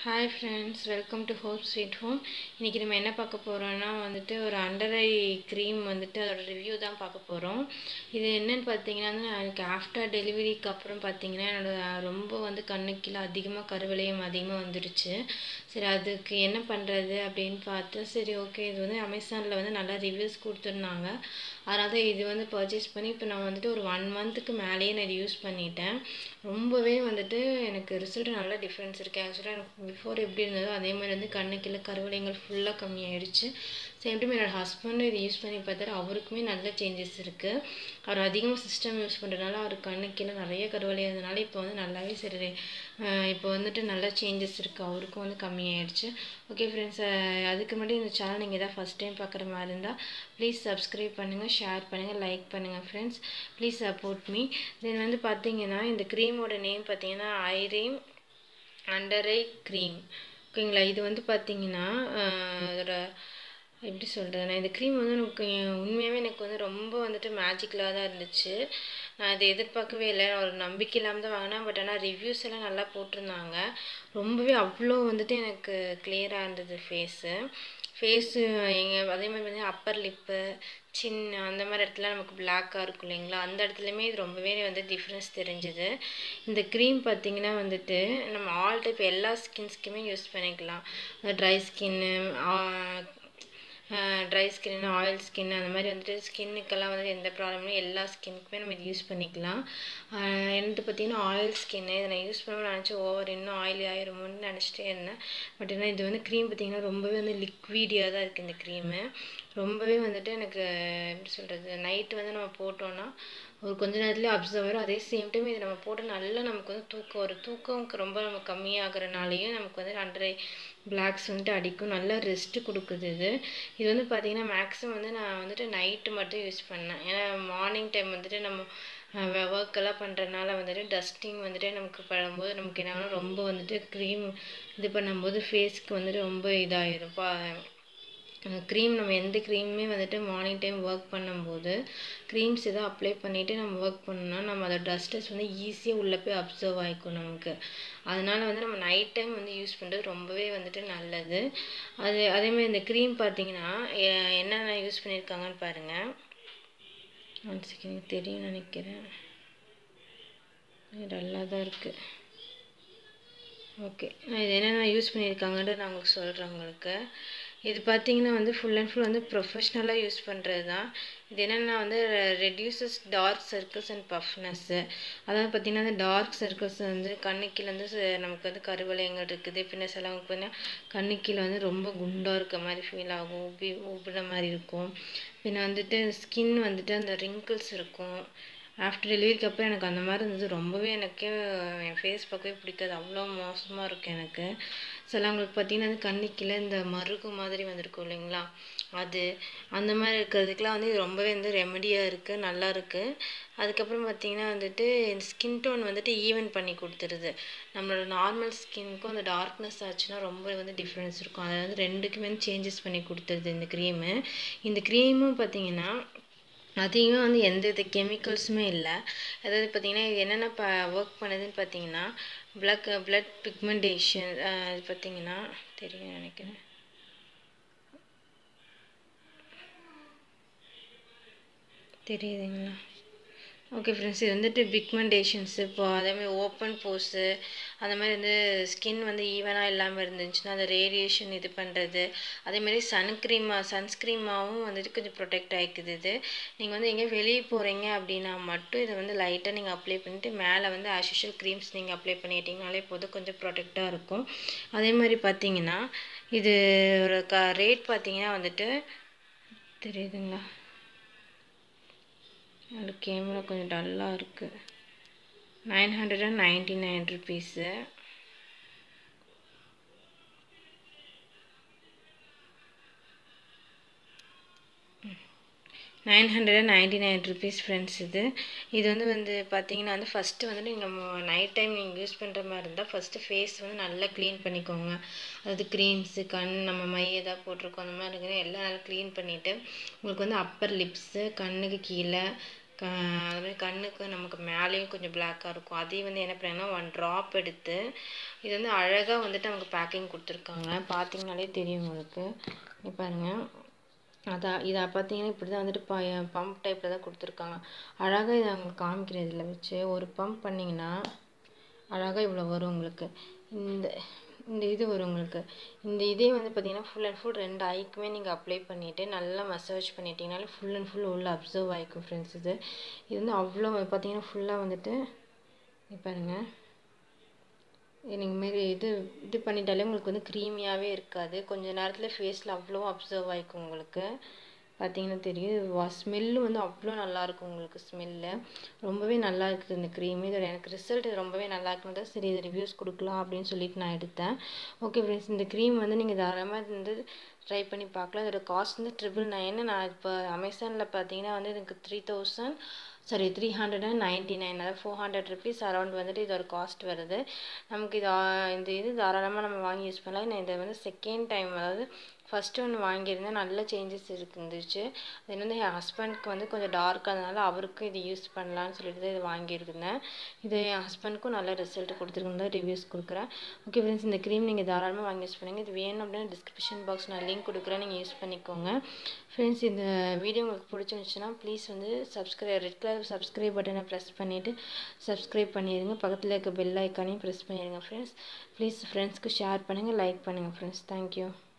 hi friends welcome to hope sweet home இன்றைக்கி நம்ம என்ன பார்க்க போகிறோம்னா வந்துட்டு ஒரு அண்டர் ஐ க்ரீம் வந்துட்டு அதோட ரிவ்யூ தான் பார்க்க போகிறோம் இது என்னன்னு பார்த்தீங்கன்னா வந்து நான் எனக்கு ஆஃப்டர் டெலிவரிக்கு அப்புறம் பார்த்தீங்கன்னா என்னோட ரொம்ப வந்து கண்ணுக்கு கீழே அதிகமாக கருவளையம் அதிகமாக வந்துடுச்சு சரி அதுக்கு என்ன பண்ணுறது அப்படின்னு பார்த்து சரி ஓகே இது வந்து அமேசானில் வந்து நல்லா ரிவ்யூஸ் கொடுத்துருந்தாங்க அதனால தான் இது வந்து பர்ச்சேஸ் பண்ணி இப்போ நான் வந்துட்டு ஒரு ஒன் மந்த்துக்கு மேலேயே நான் இது யூஸ் பண்ணிட்டேன் ரொம்பவே வந்துட்டு எனக்கு ரிசல்ட் நல்ல டிஃப்ரென்ஸ் இருக்குது ஆக்சுவலாக எனக்கு பிஃபோர் எப்படி இருந்ததோ அதே மாதிரி வந்து கண்ணு கீழே கருவளையங்கள் ஃபுல்லாக கம்மியாயிடுச்சு சேம் டைம் என்னோடய ஹஸ்பண்டும் இது யூஸ் பண்ணி பார்த்தாரு அவருக்குமே நல்ல சேஞ்சஸ் இருக்குது அவர் அதிகமாக சிஸ்டம் யூஸ் பண்ணுறதுனால அவர் கண்ணு கீழே நிறைய கருவளையம் இருந்தனால இப்போ வந்து நல்லாவே சரி இப்போ வந்துட்டு நல்ல சேஞ்சஸ் இருக்குது அவருக்கும் வந்து கம்மியாயிடுச்சு ஓகே ஃப்ரெண்ட்ஸ் அதுக்கு முன்னாடி இந்த சேனல் நீங்கள் எதாவது ஃபஸ்ட் டைம் பார்க்குற மாதிரி இருந்தால் ப்ளீஸ் சப்ஸ்கிரைப் பண்ணுங்கள் ஷேர் பண்ணுங்கள் லைக் பண்ணுங்கள் friends please support me then வந்து பார்த்தீங்கன்னா இந்த க்ரீமோட நேம் பார்த்தீங்கன்னா ஐரீம் அண்டர் ஐ க்ரீம் ஓகேங்களா இது வந்து பார்த்தீங்கன்னா அதோட எப்படி சொல்கிறதுனா இந்த க்ரீம் வந்து எனக்கு உண்மையாகவே எனக்கு வந்து ரொம்ப வந்துட்டு மேஜிக்கலாக தான் இருந்துச்சு நான் இதை எதிர்பார்க்கவே இல்லை ஒரு நம்பிக்கை இல்லாமல் தான் வாங்கினேன் பட் ஆனால் ரிவ்யூஸ் எல்லாம் நல்லா போட்டிருந்தாங்க ரொம்பவே அவ்வளோ வந்துட்டு எனக்கு கிளியராக இருந்தது ஃபேஸு ஃபேஸு எங்கள் அதே மாதிரி வந்து அப்பர் லிப்பு சின்ன அந்த மாதிரி இடத்துல நமக்கு பிளாக்காக இருக்கும் இல்லைங்களா அந்த இடத்துலையுமே இது ரொம்பவே வந்து டிஃப்ரென்ஸ் தெரிஞ்சுது இந்த க்ரீம் பார்த்திங்கன்னா வந்துட்டு நம்ம ஆல் டைப் எல்லா ஸ்கின்ஸ்க்குமே யூஸ் பண்ணிக்கலாம் ட்ரை ஸ்கின்னு ட்ரை ஸ்கின் ஆயில் ஸ்கின் அந்த மாதிரி வந்துட்டு ஸ்கின்னுக்கெல்லாம் வந்துட்டு எந்த ப்ராப்ளமும் எல்லா ஸ்கின்னுக்குமே நம்ம இது யூஸ் பண்ணிக்கலாம் எனக்கு பார்த்திங்கன்னா ஆயில் ஸ்கின்னு இதை நான் யூஸ் பண்ண நினச்சி ஓவர் இன்னும் ஆயிலி ஆயிருமோன்னு நினச்சிட்டே இருந்தேன் பட் ஆனால் இது வந்து க்ரீம் பார்த்திங்கன்னா ரொம்பவே வந்து லிக்விடியாக தான் இருக்குது இந்த க்ரீமு ரொம்பவே வந்துட்டு எனக்கு எப்படி சொல்கிறது நைட்டு வந்து நம்ம போட்டோன்னா ஒரு கொஞ்ச நேரத்துலேயே அப்சர்வ் ஆகிரும் அதே சேம் டைம் இது நம்ம போட்டு நல்லா நமக்கு வந்து தூக்கம் வரும் தூக்கம் ரொம்ப நம்ம கம்மியாகிறனாலையும் நமக்கு வந்து அண்டரை பிளாக்ஸ் வந்துட்டு அடிக்கும் நல்லா ரெஸ்ட்டு கொடுக்குது இது இது வந்து பார்த்திங்கன்னா மேக்ஸிமம் வந்து நான் வந்துட்டு நைட்டு மட்டும் யூஸ் பண்ணேன் ஏன்னா மார்னிங் டைம் வந்துட்டு நம்ம ஒர்க்கெல்லாம் பண்ணுறதுனால வந்துட்டு டஸ்டிங் வந்துட்டு நமக்கு படும்போது நமக்கு என்ன ரொம்ப வந்துட்டு க்ரீம் இது பண்ணும்போது ஃபேஸ்க்கு வந்துட்டு ரொம்ப இதாகிடும் பா க்ரீம் நம்ம எந்த க்ரீமுமே வந்துட்டு மார்னிங் டைம் ஒர்க் பண்ணும்போது க்ரீம்ஸ் எதாவது அப்ளை பண்ணிவிட்டு நம்ம ஒர்க் பண்ணோம்னா நம்ம அதோட டஸ்டஸ் வந்து ஈஸியாக உள்ளே போய் அப்சர்வ் ஆகிக்கும் நமக்கு அதனால் வந்து நம்ம நைட் டைம் வந்து யூஸ் பண்ணுறது ரொம்பவே வந்துட்டு நல்லது அது அதேமாதிரி இந்த க்ரீம் பார்த்தீங்கன்னா என்னென்ன யூஸ் பண்ணியிருக்காங்கன்னு பாருங்கள் ஒன் செகண்ட் தெரியும் நினைக்கிறேன் நல்லா தான் இருக்குது ஓகே இது என்னென்ன யூஸ் பண்ணியிருக்காங்கன்ட்டு நான் உங்களுக்கு சொல்கிறேன் உங்களுக்கு இது பார்த்தீங்கன்னா வந்து ஃபுல் அண்ட் ஃபுல் வந்து ப்ரொஃபஷ்னலாக யூஸ் பண்ணுறது தான் இது என்னென்னா வந்து reduces dark circles and puffiness அதாவது பார்த்திங்கன்னா அந்த டார்க் சர்க்கிள்ஸ் வந்து கண்ணுக்கீழே வந்து நமக்கு வந்து கருவளையங்கள் இருக்குது பின்ன சிலவங்களுக்கு பார்த்தீங்கன்னா கண்ணுக்கீழே வந்து ரொம்ப குண்டாக இருக்க மாதிரி ஃபீல் ஆகும் உப்பி உப்புற மாதிரி இருக்கும் பின்ன வந்துட்டு ஸ்கின் வந்துட்டு அந்த ரிங்கிள்ஸ் இருக்கும் ஆஃப்டர் டெலிவரிக்கு அப்புறம் எனக்கு அந்த மாதிரி இருந்தது ரொம்பவே எனக்கே என் ஃபேஸ் பார்க்கவே பிடிக்காது அவ்வளோ மோசமாக இருக்கும் எனக்கு சிலவங்களுக்கு பார்த்தீங்கன்னா வந்து கண்ணுக்கீழே இந்த மருகு மாதிரி வந்திருக்கும் இல்லைங்களா அது அந்த மாதிரி இருக்கிறதுக்கெலாம் வந்து இது ரொம்பவே வந்து ரெமடியாக இருக்குது நல்லா இருக்குது அதுக்கப்புறம் பார்த்திங்கன்னா வந்துட்டு இந்த ஸ்கின் டோன் வந்துட்டு ஈவன் பண்ணி கொடுத்துருது நம்மளோட நார்மல் ஸ்கின்க்கும் அந்த டார்க்னஸ் ஆச்சுன்னா ரொம்ப வந்து டிஃப்ரென்ஸ் இருக்கும் அதை வந்து ரெண்டுக்குமே சேஞ்சஸ் பண்ணி கொடுத்துருது இந்த க்ரீமு இந்த க்ரீமும் பார்த்திங்கன்னா அதிகமாக வந்து எந்த வித கெமிக்கல்ஸுமே இல்லை அதாவது பார்த்திங்கன்னா இது என்னென்ன ப ஒர்க் பண்ணுதுன்னு பார்த்தீங்கன்னா பிளக் பிளட் பிக்மெண்டேஷன் இது பார்த்திங்கன்னா தெரியும் நினைக்கிறேன் தெரியுதுங்களா ஓகே ஃப்ரெண்ட்ஸ் இது வந்துட்டு பிக்மெண்டேஷன்ஸு இப்போ அதேமாதிரி ஓப்பன் போஸு அந்த மாதிரி வந்து ஸ்கின் வந்து ஈவனாக இல்லாமல் இருந்துச்சுன்னா அந்த ரேடியேஷன் இது பண்ணுறது அதேமாதிரி சன்க்ரீமாக சன்ஸ்க்ரீமாகவும் வந்துட்டு கொஞ்சம் ப்ரொடெக்ட் ஆகிக்குது இது நீங்கள் வந்து எங்கேயும் வெளியே போகிறீங்க அப்படின்னா மட்டும் இதை வந்து லைட்டாக நீங்கள் அப்ளை பண்ணிவிட்டு மேலே வந்து ஆஷிஷுவல் க்ரீம்ஸ் நீங்கள் அப்ளை பண்ணிட்டீங்கனாலே போதும் கொஞ்சம் ப்ரொடெக்டாக இருக்கும் அதே மாதிரி பார்த்தீங்கன்னா இது ஒரு க ரேட் பார்த்தீங்கன்னா வந்துட்டு தெரியுதுங்களா அது கேமரா கொஞ்சம் டல்லாக இருக்குது nine hundred and ninety nine rupees nine hundred and ninety nine rupees friends இது இது வந்து வந்து பார்த்தீங்கன்னா வந்து ஃபஸ்ட்டு வந்து நீங்கள் நைட் டைம் நீங்கள் யூஸ் பண்ணுற மாதிரி இருந்தால் ஃபஸ்ட்டு ஃபேஸ் வந்து நல்லா க்ளீன் பண்ணிக்கோங்க அதாவது க்ரீம்ஸு கண் நம்ம மை எதாவது போட்டிருக்கோம் அந்த மாதிரி இருக்குது எல்லாம் நல்லா க்ளீன் பண்ணிவிட்டு உங்களுக்கு வந்து அப்பர் லிப்ஸு கண்ணுக்கு கீழே க அதுமாதிரி கண்ணுக்கு நமக்கு மேலேயும் கொஞ்சம் பிளாக்காக இருக்கும் அதையும் வந்து என்ன பண்ணேன்னா ஒன் ட்ராப் எடுத்து இது வந்து அழகாக வந்துட்டு நமக்கு பேக்கிங் கொடுத்துருக்காங்க பார்த்தீங்கனாலே தெரியும் உங்களுக்கு இங்க பாருங்கள் அதான் இதை பார்த்தீங்கன்னா இப்படி தான் வந்துட்டு ப பம்ப் டைப்பில் தான் கொடுத்துருக்காங்க அழகாக இதை உங்களுக்கு காமிக்கிறேன் இதில் வச்சு ஒரு பம்ப் பண்ணிங்கன்னா அழகாக இவ்வளோ வரும் உங்களுக்கு இந்த இந்த இது வரும் உங்களுக்கு இந்த இதே வந்து பார்த்தீங்கன்னா ஃபுல் அண்ட் ஃபுல் ரெண்டு ஐக்குமே நீங்கள் அப்ளை பண்ணிவிட்டு நல்லா மசாஜ் பண்ணிட்டீங்கனாலே ஃபுல் அண்ட் ஃபுல் உள்ள அப்சர்வ் ஆகிக்கும் ஃப்ரெண்ட்ஸ் இது இது வந்து அவ்வளோ பார்த்தீங்கன்னா ஃபுல்லாக வந்துட்டு இங்க பாருங்க நீங்கள் மாரி இது இது பண்ணிட்டாலே உங்களுக்கு வந்து க்ரீமியாகவே இருக்காது கொஞ்ச நேரத்தில் ஃபேஸில் அவ்வளோ அப்சர்வ் ஆகிக்கும் உங்களுக்கு பார்த்தீங்கன்னா தெரியும் வா ஸ்மெல்லு வந்து அவ்வளோ நல்லாயிருக்கும் உங்களுக்கு ஸ்மெல்லு ரொம்பவே நல்லா இருக்குது இந்த க்ரீம் இதோட எனக்கு ரிசல்ட் ரொம்பவே நல்லா இருக்குன்னு தான் சரி இது ரிவ்யூஸ் கொடுக்கலாம் அப்படின்னு சொல்லிட்டு நான் எடுத்தேன் ஓகே ஃப்ரெண்ட்ஸ் இந்த க்ரீம் வந்து நீங்கள் தாராளமாக வந்து ட்ரை பண்ணி பார்க்கலாம் இதோட காஸ்ட் வந்து ட்ரிபிள் நைன் நான் இப்போ அமேசானில் பார்த்தீங்கன்னா வந்து எனக்கு three thousand sorry three hundred and ninety nine அதாவது ஃபோர் ஹண்ட்ரட் ருபீஸ் அரௌண்ட் வந்துட்டு இதோட காஸ்ட் வருது நமக்கு இது ஆ- இந்த இது தாராளமாக நம்ம வாங்கி யூஸ் பண்ணலாம் நான் இதை வந்து செகண்ட் டைம் அதாவது ஃபஸ்ட்டு ஒன்று வாங்கியிருந்தேன் நல்ல சேஞ்சஸ் இருக்கு இருந்துச்சு அது வந்து என் ஹஸ்பண்ட்க்கு வந்து கொஞ்சம் டார்க்காக இருந்தனால அவருக்கும் இது யூஸ் பண்ணலான்னு சொல்லிட்டு தான் இது வாங்கியிருந்தேன் இது என் ஹஸ்பண்ட்க்கும் நல்ல ரிசல்ட் கொடுத்துருக்குன்னு தான் ரிவ்யூஸ் கொடுக்குறேன் ஓகே ஃப்ரெண்ட்ஸ் இந்த க்ரீம் நீங்கள் தாராளமாக வாங்கி யூஸ் பண்ணுங்கள் இது வேணும் அப்படின்னா டிஸ்கிரிப்ஷன் பாக்ஸ் நான் லிங்க் கொடுக்குறேன் நீங்கள் யூஸ் பண்ணிக்கோங்க ஃப்ரெண்ட்ஸ் இந்த வீடியோ உங்களுக்கு பிடிச்சிருந்துச்சுன்னா ப்ளீஸ் வந்து சப்ஸ்கிரைப் ரெட் கலர் சப்ஸ்கிரைப் பட்டனை ப்ரெஸ் பண்ணிவிட்டு சப்ஸ்கிரைப் பண்ணிடுங்க பக்கத்தில் இருக்க பெல் ஐக்கானையும் ப்ரெஸ் பண்ணிடுங்க ஃப்ரெண்ட்ஸ் ப்ளீஸ் ஃப்ரெண்ட்ஸ்க்கு ஷேர் பண்ணுங்கள் லைக் பண்ணுங்கள் ஃப்ரெண்ட்ஸ் தேங்க்யூ